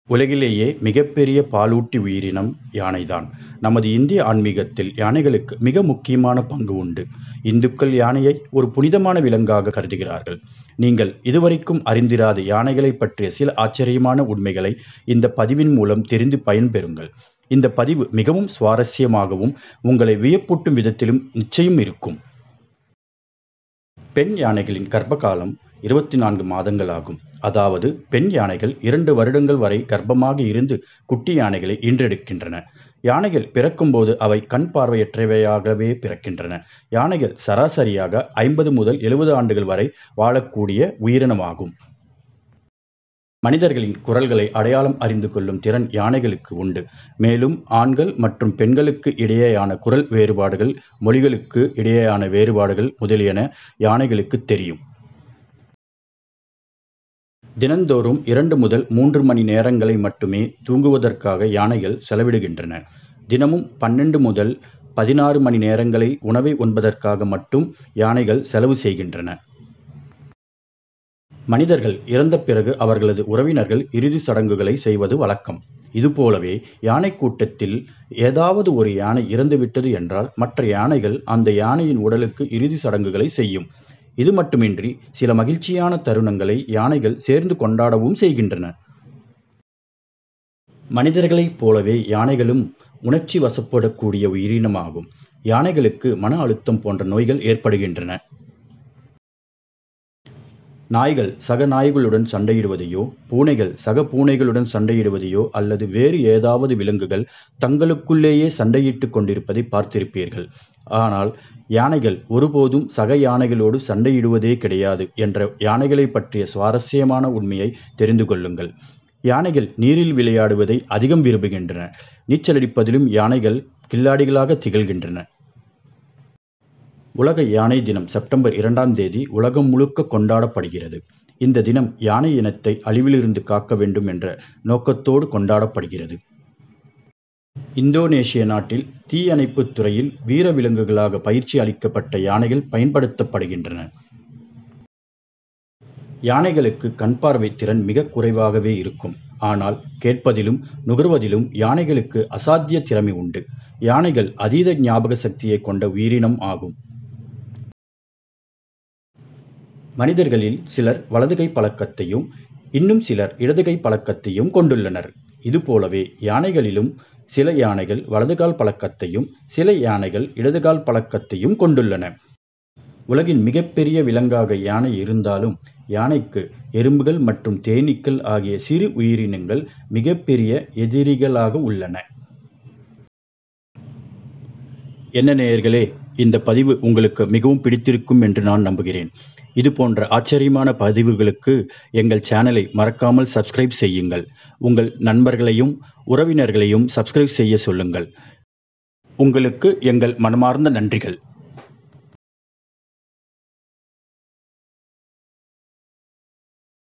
உலகிலேயே மிகப்பெரிய பாலூட்டி உயிரினம் யானைதான். நமது இந்திய ஆன்மீகத்தில் யானைகளுக்கு மிக முக்கியமான பங்கு உண்டு. இந்துக்கள் யானையை ஒரு புனிதமான விலங்காக கருதுகிறார்கள். நீங்கள் இதுவரைக்கும் அறிந்திராத யானைகளைப் பற்றிய சில ஆச்சரியமான உண்மைகளை இந்த பதிவின் மூலம் தெரிந்து பயன்பெறுங்கள். இந்த பதிவு மிகவும் சுவாரஸ்யமாகவும் உங்களை வியப்பூட்டும் விதத்திலும் நிச்சயம் இருக்கும். பெண் யானைகளின் கர்ப்பகாலம் இருபத்து நான்கு மாதங்கள் ஆகும். அதாவது பெண் யானைகள் இரண்டு வருடங்கள் வரை கர்ப்பமாக இருந்து குட்டி யானைகளை ஈன்றெடுக்கின்றன. யானைகள் பிறக்கும்போது அவை கண் பார்வையற்றவையாகவே பிறக்கின்றன. யானைகள் சராசரியாக ஐம்பது முதல் எழுபது ஆண்டுகள் வரை வாழக்கூடிய உயிரினமாகும். மனிதர்களின் குரல்களை அடையாளம் அறிந்து கொள்ளும் திறன் யானைகளுக்கு உண்டு. மேலும் ஆண்கள் மற்றும் பெண்களுக்கு இடையேயான குரல் வேறுபாடுகள், மொழிகளுக்கு இடையேயான வேறுபாடுகள் முதலியன யானைகளுக்குத் தெரியும். தினந்தோறும் இரண்டு முதல் மூன்று மணி நேரங்களை மட்டுமே தூங்குவதற்காக யானைகள் செலவிடுகின்றன. தினமும் பன்னெண்டு முதல் பதினாறு மணி நேரங்களை உணவை உண்பதற்காக மட்டும் யானைகள் செலவு செய்கின்றன. மனிதர்கள் இறந்த பிறகு அவர்களது உறவினர்கள் இறுதிச் சடங்குகளை செய்வது வழக்கம். இதுபோலவே யானைக் கூட்டத்தில் ஏதாவது ஒரு யானை இறந்துவிட்டது என்றால் மற்ற யானைகள் அந்த யானையின் உடலுக்கு இறுதிச் சடங்குகளை செய்யும். இது மட்டுமின்றி சில மகிழ்ச்சியான தருணங்களை யானைகள் சேர்ந்து கொண்டாடவும் செய்கின்றன. மனிதர்களைப் போலவே யானைகளும் உணர்ச்சி வசப்படக்கூடிய உயிரினமாகும். யானைகளுக்கு மன அழுத்தம் போன்ற நோய்கள் ஏற்படுகின்றன. நாய்கள் சக நாய்களுடன் சண்டையிடுவதையோ, பூனைகள் சக பூனைகளுடன் சண்டையிடுவதையோ அல்லது வேறு ஏதாவது விலங்குகள் தங்களுக்குள்ளேயே சண்டையிட்டுக் கொண்டிருப்பதை பார்த்திருப்பீர்கள். ஆனால் யானைகள் ஒருபோதும் சக யானைகளோடு சண்டையிடுவதே கிடையாது என்ற யானைகளைப் பற்றிய சுவாரஸ்யமான உண்மையை தெரிந்து கொள்ளுங்கள். யானைகள் நீரில் விளையாடுவதை அதிகம் விரும்புகின்றன. நீச்சலடிப்பதிலும் யானைகள் கில்லாடிகளாக திகழ்கின்றன. உலக யானை தினம் செப்டம்பர் இரண்டாம் தேதி உலகம் முழுக்க கொண்டாடப்படுகிறது. இந்த தினம் யானை இனத்தை அழிவிலிருந்து காக்க வேண்டும் என்ற நோக்கத்தோடு கொண்டாடப்படுகிறது. இந்தோனேசிய நாட்டில் தீயணைப்புத் துறையில் வீர விலங்குகளாக பயிற்சி அளிக்கப்பட்ட யானைகள் பயன்படுத்தப்படுகின்றன. யானைகளுக்கு கண்பார்வை திறன் மிகக் குறைவாகவே இருக்கும். ஆனால் கேட்பதிலும், நுகர்வதிலும் யானைகளுக்கு அசாத்திய திறமை உண்டு. யானைகள் அதீத ஞாபக சக்தியைக் கொண்ட உயிரினம் ஆகும். மனிதர்களில் சிலர் வலதுகை பழக்கத்தையும், இன்னும் சிலர் இடதுகை பழக்கத்தையும் கொண்டுள்ளனர். இதுபோலவே யானைகளிலும் சில யானைகள் வலதுகால் பழக்கத்தையும், சில யானைகள் இடதுகால் பழக்கத்தையும் கொண்டுள்ளன. உலகின் மிகப்பெரிய விலங்காக யானை இருந்தாலும் யானைக்கு எறும்புகள் மற்றும் தேனீக்கள் ஆகிய சிறு உயிரினங்கள் மிகப்பெரிய எதிரிகளாக உள்ளன. என்ன நேயர்களே இந்த பதிவு உங்களுக்கு மிகவும் பிடித்திருக்கும் என்று நான் நம்புகிறேன். இதுபோன்ற ஆச்சரியமான பதிவுகளுக்கு எங்கள் சேனலை மறக்காமல் சப்ஸ்கிரைப் செய்யுங்கள். உங்கள் நண்பர்களையும், உறவினர்களையும் சப்ஸ்கிரைப் செய்ய சொல்லுங்கள். உங்களுக்கு எங்கள் மனமார்ந்த நன்றிகள்.